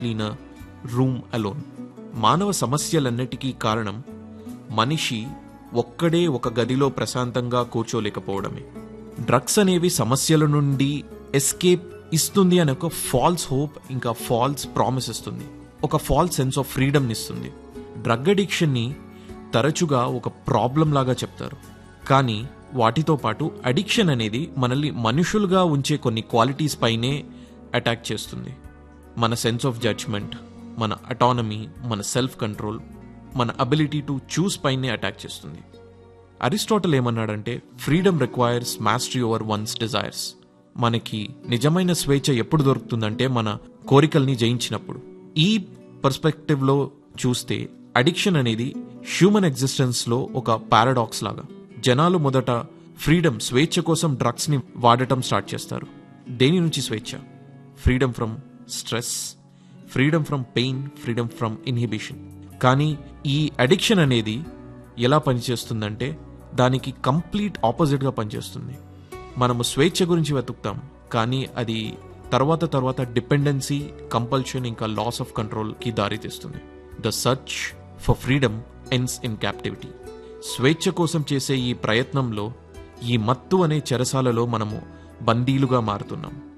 in a room alone మానవ సమస్యలన్నిటికీ కారణం మనిషి ఒక్కడే ఒక గదిలో ప్రశాంతంగా కూర్చోలేకపోవడమే డ్రగ్స్ అనేవి సమస్యల నుండి ఎస్కేప్ ఇస్తుంది అనే ఒక ఫాల్స్ హోప్ ఇంకా ఫాల్స్ ప్రామిస్ ఇస్తుంది ఒక ఫాల్స్ సెన్స్ ఆఫ్ ఫ్రీడమ్ ఇస్తుంది డ్రగ్ అడిక్షన్ని తరచుగా ఒక ప్రాబ్లం లాగా చెప్తారు కానీ వాటితో పాటు అడిక్షన్ అనేది మనల్ని మనుషులుగా ఉంచే కొన్ని క్వాలిటీస్ పైనే అటాక్ చేస్తుంది మన సెన్స్ ఆఫ్ జడ్జ్మెంట్ మన అటానమీ మన సెల్ఫ్ కంట్రోల్ మన అబిలిటీ టు చూస్ పైనే అటాక్ చేస్తుంది అరిస్టాటల్ ఏమన్నాడంటే freedom requires mastery over one's desires మనకి నిజమైన స్వేచ్ఛ ఎప్పుడు దొరుకుతుందంటే మన కోరికల్ని జయించినప్పుడు ఈ పర్స్పెక్టివ్లో చూస్తే అడిక్షన్ అనేది హ్యూమన్ ఎగ్జిస్టెన్స్లో ఒక పారాడాక్స్ లాగా జనాలు మొదట ఫ్రీడమ్ స్వేచ్ఛ కోసం డ్రగ్స్ని వాడటం స్టార్ట్ చేస్తారు దేని నుంచి స్వేచ్ఛ freedom from stress freedom from pain freedom from inhibition కానీ ఈ అడిక్షన్ అనేది ఎలా పనిచేస్తుందంటే దానికి కంప్లీట్ ఆపోజిట్గా పనిచేస్తుంది మనము స్వేచ్ఛ గురించి వెతుకుతాం కానీ అది తర్వాత తర్వాత డిపెండెన్సీ కంపల్షన్ ఇంకా లాస్ ఆఫ్ కంట్రోల్కి దారితీస్తుంది the search for freedom ends in captivity స్వేచ్ఛ కోసం చేసే ఈ ప్రయత్నంలో ఈ మత్తు అనే చెరసాలలో మనము బందీలుగా మారుతున్నాం